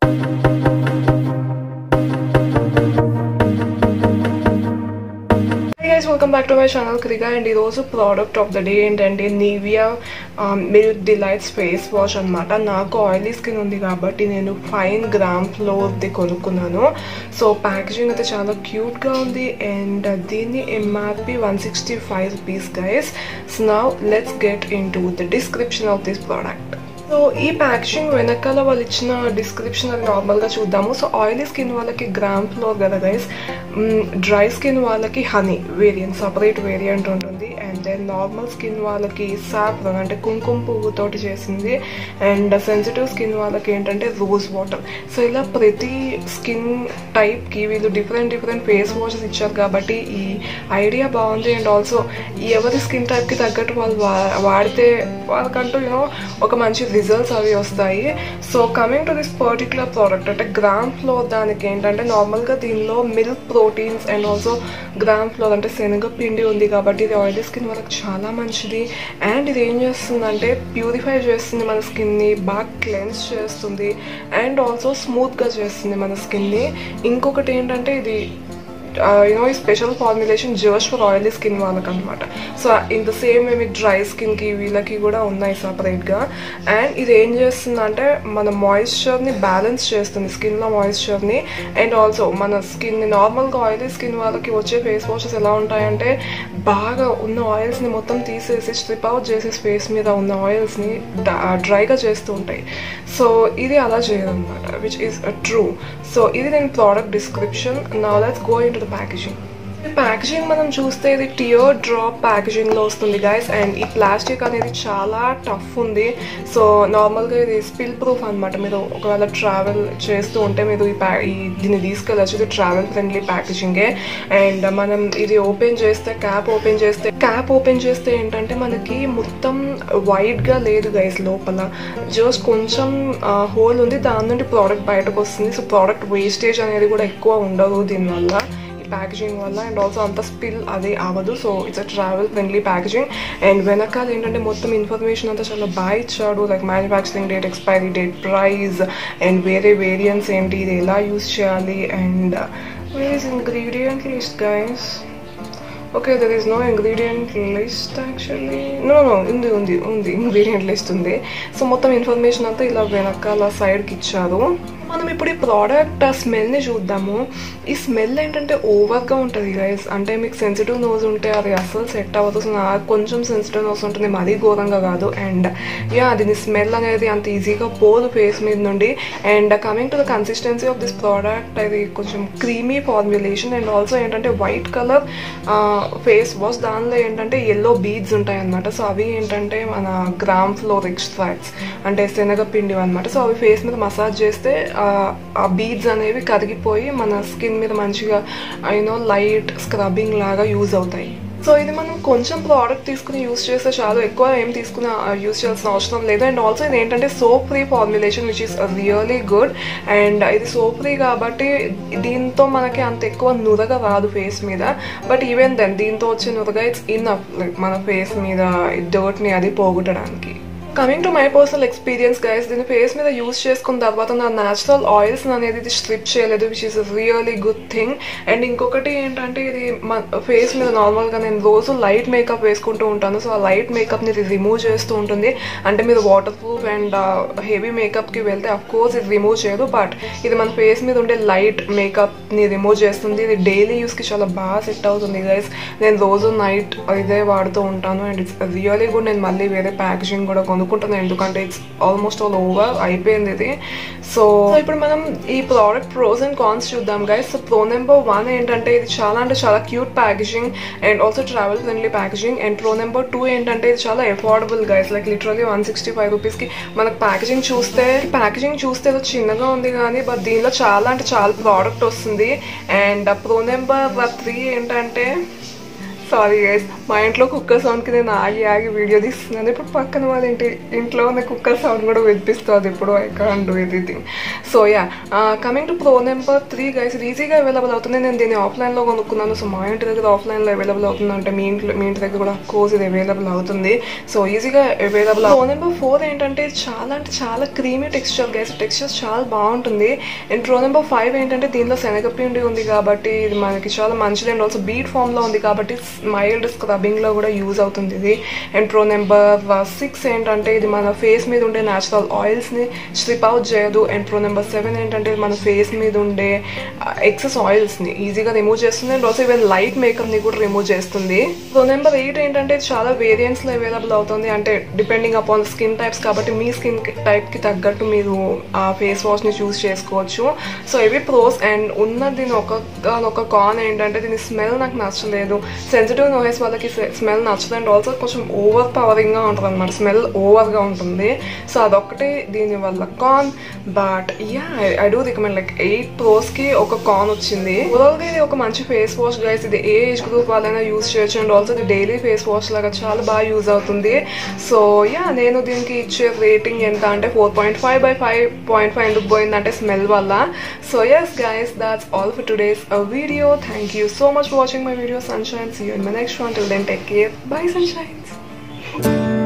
guys welcome back to my channel క్రిగా and ఈరోజు product of the day ఏంటంటే Nivea milk delights face wash అనమాట నాకు oily skin ఉంది కాబట్టి నేను ఫైన్ గ్రామ్ ఫ్లోర్ది కొనుక్కున్నాను సో ప్యాకేజింగ్ అయితే చాలా క్యూట్గా ఉంది అండ్ దీన్ని MRP one sixty five rupees guys so now let's get in to the description of this product so ఈ ప్యాకేజింగ్ వెనకాల వాళ్ళు ఇచ్చిన డిస్క్రిప్షన్ అది నార్మల్గా చూద్దాము సో ఆయిలీ స్కిన్ వాళ్ళకి గ్రామ్ ఫ్లోర్ కదా గైస్ డ్రై స్కిన్ వాళ్ళకి హనీ వేరియంట్ సపరేట్ వేరియంట్ ఉంటుంది అండ్ దెన్ నార్మల్ స్కిన్ వాళ్ళకి సాఫ్రన్ అంటే కుంకుమ పువ్వుతోటి చేసింది అండ్ సెన్సిటివ్ స్కిన్ వాళ్ళకి ఏంటంటే రోజ్ వాటర్ సో ఇలా ప్రతి స్కిన్ టైప్కి వీళ్ళు డిఫరెంట్ డిఫరెంట్ ఫేస్ వాషెస్ ఇచ్చారు కాబట్టి ఈ ఐడియా బాగుంది అండ్ ఆల్సో ఎవరి స్కిన్ టైప్కి తగ్గట్టు వాళ్ళు వా- వాడితే వాళ్ళకంటూ యూనో ఒక మంచి రిజల్ట్స్ అవి వస్తాయి so coming to this particular product అంటే గ్రామ్ ఫ్లోర్ దానికి ఏంటంటే నార్మల్గా దీనిలో milk proteins and also gram flour అంటే శనగ పిండి ఉంది కాబట్టి ఇది ఆయిలీ స్కిన్ వాళ్ళకి చాలా మంచిది అండ్ ఇది ఏం చేస్తుందంటే ప్యూరిఫై చేస్తుంది మన స్కిన్ని బాగా క్లెన్స్ చేస్తుంది అండ్ ఆల్సో స్మూత్గా చేస్తుంది మన స్కిన్ని ఇంకొకటి ఏంటంటే ఇది యూనో ఈ special formulation just for oily skin వాళ్ళకి అనమాట so in the same way మీకు డ్రై స్కిన్కి వీళ్ళకి కూడా ఉన్నాయి సపరేట్గా అండ్ ఇది ఏం చేస్తుందంటే మన మాయిశ్చర్ని బ్యాలెన్స్ చేస్తుంది స్కిన్లో మాయిశ్చర్ని అండ్ ఆల్సో మన స్కిన్ని నార్మల్గా ఆయిలీ స్కిన్ వాళ్ళకి వచ్చే ఫేస్ వాషెస్ ఎలా ఉంటాయంటే బాగా ఉన్న ఆయిల్స్ని మొత్తం తీసేసి స్ట్రిప్ అవుట్ చేసేసి ఫేస్ మీద ఉన్న ఆయిల్స్ని డ్రైగా చేస్తూ ఉంటాయి సో ఇది అలా చేయదన్నమాట విచ్ ఈస్ ట్రూ సో ఇది నేను ప్రోడక్ట్ డిస్క్రిప్షన్ నా let's go in to the packaging packaging మనం చూస్తే ఇది టియర్ డ్రాప్ ప్యాకేజింగ్లో వస్తుంది గైస్ అండ్ ఈ ప్లాస్టిక్ అనేది చాలా టఫ్ ఉంది సో నార్మల్గా ఇది స్పిల్ ప్రూఫ్ అనమాట మీరు ఒకవేళ ట్రావెల్ చేస్తూ ఉంటే మీరు ఈ ప్యా ఈ దీన్ని తీసుకెళ్ళచ్చు ఇది ట్రావెల్ ఫ్రెండ్లీ ప్యాకేజింగే అండ్ మనం ఇది ఓపెన్ చేస్తే క్యాప్ ఓపెన్ చేస్తే క్యాప్ ఓపెన్ చేస్తే ఏంటంటే మనకి మొత్తం వైట్గా లేదు గైస్ లోపల జస్ట్ కొంచెం హోల్ ఉంది దాని నుండి ప్రోడక్ట్ బయటకు వస్తుంది సో ప్రోడక్ట్ వేస్టేజ్ అనేది కూడా ఎక్కువ ఉండదు దీనివల్ల ఈ ప్యాకేజింగ్ వల్ల అండ్ ఆల్సో అంత స్పిల్ అది అవ్వదు so it's a travel friendly packaging and వెనకాల ఏంటంటే మొత్తం ఇన్ఫర్మేషన్ అంతా చాలా బాగా ఇచ్చాడు like manufacturing date expiry date price and వేరే వేరియంట్స్ ఏంటి ఇది ఎలా యూస్ చేయాలి and where is ingredient list guys okay there is no ingredient list actually no no ఉంది ఉంది ఉంది ఇంగ్రీడియంట్ లిస్ట్ ఉంది సో మొత్తం ఇన్ఫర్మేషన్ అంతా ఇలా వెనకాల సైడ్కి ఇచ్చారు మనం ఇప్పుడు ఈ ప్రోడక్ట్ స్మెల్ని చూద్దాము ఈ స్మెల్ ఏంటంటే ఓవర్గా ఉంటుంది గైస్ అంటే మీకు సెన్సిటివ్ నోస్ ఉంటే అది అస్సలు సెట్ అవ్వదు సో నాకు కొంచెం సెన్సిటివ్ నోస్ ఉంటుంది మరీ ఘోరంగా కాదు అండ్ యా దీని స్మెల్ అనేది అంత ఈజీగా పోదు ఫేస్ మీద నుండి and coming to the consistency of this product అది కొంచెం క్రీమీ ఫార్ములేషన్ అండ్ ఆల్సో ఏంటంటే వైట్ కలర్ ఫేస్ వాష్ దానిలో ఏంటంటే ఎల్లో బీడ్స్ ఉంటాయి అనమాట సో అవి ఏంటంటే మన గ్రామ్ ఫ్లోర్ ఎక్స్ట్రాక్ట్స్ అంటే శనగపిండి అనమాట సో అవి ఫేస్ మీద మసాజ్ చేస్తే ఆ, ఆ బీడ్స్ అనేవి కరిగిపోయి మన స్కిన్ మీద మంచిగా యూనో లైట్ స్క్రబ్బింగ్ లాగా యూజ్ అవుతాయి సో ఇది మనం కొంచెం ప్రోడక్ట్ తీసుకుని యూస్ చేస్తే చాలు ఎక్కువ ఏం తీసుకుని యూస్ చేయాల్సిన అవసరం లేదు అండ్ ఆల్సో ఇది ఏంటంటే soap free formulation which is really good and ఇది సోప్ ఫ్రీ కాబట్టి దీంతో మనకి అంత ఎక్కువ నురగ రాదు ఫేస్ మీద బట్ ఈవెన్ దెన్ దీంతో వచ్చే నురగ ఇట్స్ ఇన్ లైక్ మన ఫేస్ మీద డర్ట్ని అది పోగొట్టడానికి coming to my personal experience guys దీన్ని ఫేస్ మీద యూస్ చేసుకున్న తర్వాత నా న్యాచురల్ ఆయిల్స్ అనేది ఇది స్ట్రిప్ చేయలేదు which is really good thing and ఇంకొకటి ఏంటంటే ఇది ఫేస్ మీద నార్మల్గా నేను రోజు లైట్ మేకప్ వేసుకుంటూ ఉంటాను సో ఆ లైట్ మేకప్ని ఇది రిమూవ్ చేస్తూ ఉంటుంది అంటే మీరు వాటర్ ప్రూఫ్ అండ్ హెవీ మేకప్కి వెళ్తే అఫ్ కోర్స్ ఇది రిమూవ్ చేయదు బట్ ఇది మన ఫేస్ మీద ఉండే లైట్ మేకప్ని రిమూవ్ చేస్తుంది ఇది డైలీ యూస్కి చాలా బాగా సెట్ అవుతుంది గైస్ నేను రోజు నైట్ ఇదే వాడుతూ ఉంటాను అండ్ ఇట్స్ రియలీ గుడ్ నేను మళ్ళీ వేరే ప్యాకేజింగ్ కూడా కొనుక్కుంటాను ఎందుకంటే ఇట్స్ ఆల్మోస్ట్ ఆల్ ఓవర్ అయిపోయింది ఇది సో ఇప్పుడు మనం ఈ ప్రోడక్ట్ ప్రోస్ అండ్ కాన్స్ చూద్దాం guys so pro number one ఏంటంటే ఇది చాలా అంటే చాలా cute packaging and also travel friendly packaging and pro number two ఏంటంటే ఇది చాలా affordable guys like literally one sixty five రూపీస్కి మనకు ప్యాకేజింగ్ చూస్తే ప్యాకేజింగ్ చూస్తే ఏదో చిన్నగా ఉంది కానీ బట్ దీనిలో చాలా అంటే చాలా ప్రోడక్ట్ వస్తుంది అండ్ ప్రో నెంబర్ త్రీ ఏంటంటే సారీ గైస్ మా ఇంట్లో కుక్కర్ సౌండ్కి నేను ఆగి ఆగి వీడియో తీస్తున్నాను ఇప్పుడు పక్కన వాళ్ళ ఇంటి ఇంట్లో ఉన్న కుక్కర్ సౌండ్ కూడా వినిపిస్తుంది ఇప్పుడు I can do anything so yeah coming to pro number three guys ఇది ఈజీగా అవైలబుల్ అవుతుంది నేను దీన్ని ఆఫ్లైన్లో కొనుక్కున్నాను సో మా ఇంటి దగ్గర ఆఫ్లైన్లో అవైలబుల్ అవుతుంది అంటే మీ ఇంట్లో మీ ఇంటి దగ్గర కూడా కోర్స్ ఇది అవైలబుల్ అవుతుంది సో ఈజీగా అవైలబుల్ ప్రో నెంబర్ ఫోర్ ఏంటంటే చాలా అంటే చాలా క్రీమీ టెక్స్చర్ గైస్ టెక్స్చర్ చాలా బాగుంటుంది అండ్ ప్రో నెంబర్ ఫైవ్ ఏంటంటే దీనిలో శనగపిండి ఉంది కాబట్టి ఇది మనకి చాలా మంచిది అండ్ ఆల్సో బీట్ ఫామ్లో ఉంది కాబట్టి మైల్డ్ స్క్రబ్బింగ్లో కూడా యూజ్ అవుతుంది ఇది అండ్ ప్రో నెంబర్ సిక్స్ ఏంటంటే ఇది మన ఫేస్ మీద ఉండే న్యాచురల్ ఆయిల్స్ని స్ట్రిప్ అవుట్ చేయదు అండ్ ప్రో నెంబర్ సెవెన్ ఏంటంటే ఇది మన ఫేస్ మీద ఉండే ఎక్సెస్ ఆయిల్స్ని ఈజీగా రిమూవ్ చేస్తుంది అండ్ ఆల్సో ఈవెన్ లైట్ మేకప్ని కూడా రిమూవ్ చేస్తుంది ప్రో నెంబర్ ఎయిట్ ఏంటంటే ఇది చాలా వేరియంట్స్లో అవైలబుల్ అవుతుంది అంటే డిపెండింగ్ అపాన్ స్కిన్ టైప్స్ కాబట్టి మీ స్కిన్ టైప్కి తగ్గట్టు మీరు ఆ ఫేస్ వాష్ని చూస్ చేసుకోవచ్చు సో ఇవి ప్రోస్ అండ్ ఉన్న దీని ఒక ఒక కాన్ ఏంటంటే దీని స్మెల్ నాకు నచ్చలేదు సెన్సిటివ్ నోయస్ వాళ్ళకి స్మెల్ నచ్చదు అండ్ ఆల్సో కొంచెం ఓవర్ పవరింగ్గా ఉంటుంది అనమాట స్మెల్ ఓవర్గా ఉంటుంది సో అదొక్కటే దీని వల్ల con but yeah I do recommend like eight ప్రోస్కి ఒక కాన్ వచ్చింది ఓవరాల్గా ఇది ఒక మంచి ఫేస్ వాష్ గైస్ ఇది ఏ ఏజ్ గ్రూప్ వాళ్ళైనా యూస్ చేయొచ్చు అండ్ ఆల్సో ఇది డైలీ ఫేస్ వాష్ లాగా చాలా బాగా యూజ్ అవుతుంది సో యా నేను దీనికి ఇచ్చే రేటింగ్ ఎంత అంటే four point five by five point five ఎందుకు పోయిందంటే స్మెల్ వల్ల so yes guys that's all for today's video thank you so much for watching my video sunshine see you in my next one till then take care bye సన్షైన్స్